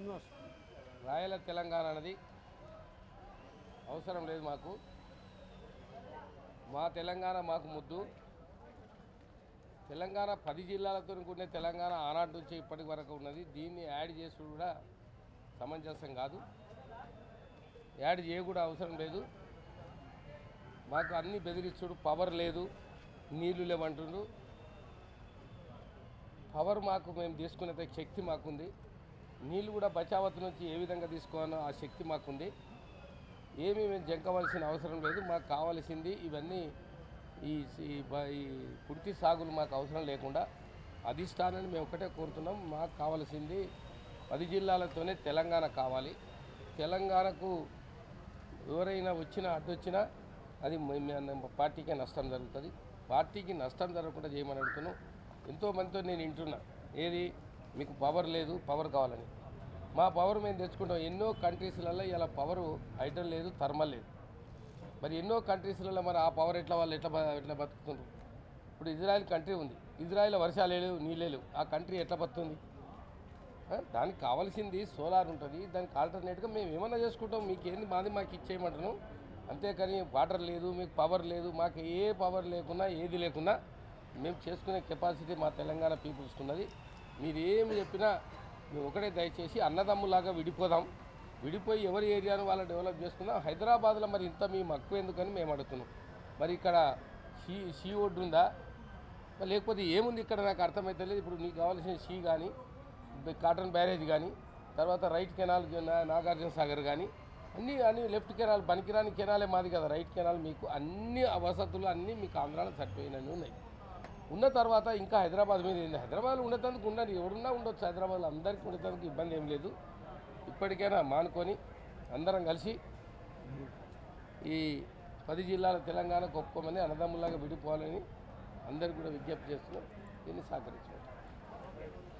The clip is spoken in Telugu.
శ్రీనివాస్ రాయల తెలంగాణ అనేది అవసరం లేదు మాకు మా తెలంగాణ మాకు ముద్దు తెలంగాణ పది జిల్లాలతో కూడిన తెలంగాణ ఆనాటి నుంచి ఇప్పటి వరకు ఉన్నది దీన్ని యాడ్ చేసుడు కూడా సమంజసం కాదు యాడ్ చేయ కూడా అవసరం లేదు మాకు అన్ని బెదిరిస్తుడు పవర్ లేదు నీళ్లు లేవంటుండు పవర్ మాకు మేము తీసుకునే శక్తి మాకుంది నీళ్ళు కూడా బచావత్ నుంచి ఏ విధంగా తీసుకోవాలో ఆ శక్తి మాకుంది ఏమీ మేము జంకవలసిన అవసరం లేదు మాకు కావాల్సింది ఇవన్నీ ఈ ఈ బ- ఈ కుర్తి సాగులు మాకు అవసరం లేకుండా అధిష్టానాన్ని మేము ఒకటే కోరుతున్నాం మాకు కావాల్సింది పది జిల్లాలతోనే తెలంగాణ కావాలి తెలంగాణకు ఎవరైనా వచ్చినా అడ్డొచ్చినా అది మే- మే- పార్టీకే నష్టం జరుగుతుంది పార్టీకి నష్టం జరగకుండా చేయమని అడుగుతున్నాం ఎంతోమందితో నేను వింటున్నా ఏది మీకు పవర్ లేదు పవర్ కావాలని మా పవర్ మేము తెచ్చుకుంటాం ఎన్నో కంట్రీస్లలో ఇలా పవర్ హైడ్రల్ లేదు థర్మల్ లేదు మరి ఎన్నో కంట్రీస్లలో మరి ఆ పవర్ ఎట్లా వాళ్ళు ఎట్లా బ- ఎట్లా బతుకుతుండ్రు ఇప్పుడు ఇజ్రాయెల్ కంట్రీ ఉంది ఇజ్రాయెల్ వర్షాలు లేవు నీళ్ళే లేవు ఆ కంట్రీ ఎట్లా బతుకుతుంది ఆ, దానికి కావాల్సింది సోలార్ ఉంటుంది దానికి ఆల్టర్నేట్గా మేము ఏమన్నా చేసుకుంటాం మీకు ఏంది మాది మాకు ఇచ్చేయమంటాను అంతేకాని వాటర్ లేదు మీకు పవర్ లేదు మాకు ఏ పవర్ లేకున్నా ఏది లేకున్నా మేము చేసుకునే కెపాసిటీ మా తెలంగాణ పీపుల్స్కి ఉన్నది మీరు ఏమి చెప్పినా మేము ఒకటే దయచేసి అన్నదమ్ములాగా విడిపోదాం విడిపోయి ఎవరి ఏరియాను వాళ్ళు డెవలప్ చేసుకుందాం హైదరాబాద్లో మరి ఇంత మీ మక్కువ ఎందుకని మేము అడుగుతున్నాం మరి ఇక్కడ షీ షీ ఒడ్డు ఉందా మరి లేకపోతే ఏముంది ఇక్కడ నాకు అర్థమైతే లేదు ఇప్పుడు నీకు కావాల్సిన షీ కానీ కాటన్ బ్యారేజ్ కానీ తర్వాత రైట్ కెనాల్ నా- నాగార్జున సాగర్ కానీ అన్నీ అన్ని లెఫ్ట్ కెనాల్ పనికిరాని కెనాలే మాది కదా రైట్ కెనాల్ మీకు అన్ని వసతులు అన్నీ మీకు ఆంధ్రాలో సరిపోయినవి ఉన్నాయి ఉన్న తర్వాత ఇంకా హైదరాబాద్ మీద ఏంది హైదరాబాద్లో ఉండేందుకు ఉండండి ఎవరున్నా ఉండొచ్చు హైదరాబాద్లో అందరికీ ఉండేందుకు ఇబ్బంది ఏం లేదు ఇప్పటికైనా మానుకొని అందరం కలిసి ఈ పది జిల్లాల తెలంగాణకు ఒప్పుకోమని అన్నదమ్ములాగా విడిపోవాలని అందరికీ కూడా విజ్ఞప్తి చేస్తున్నాం దీన్ని సహకరించారు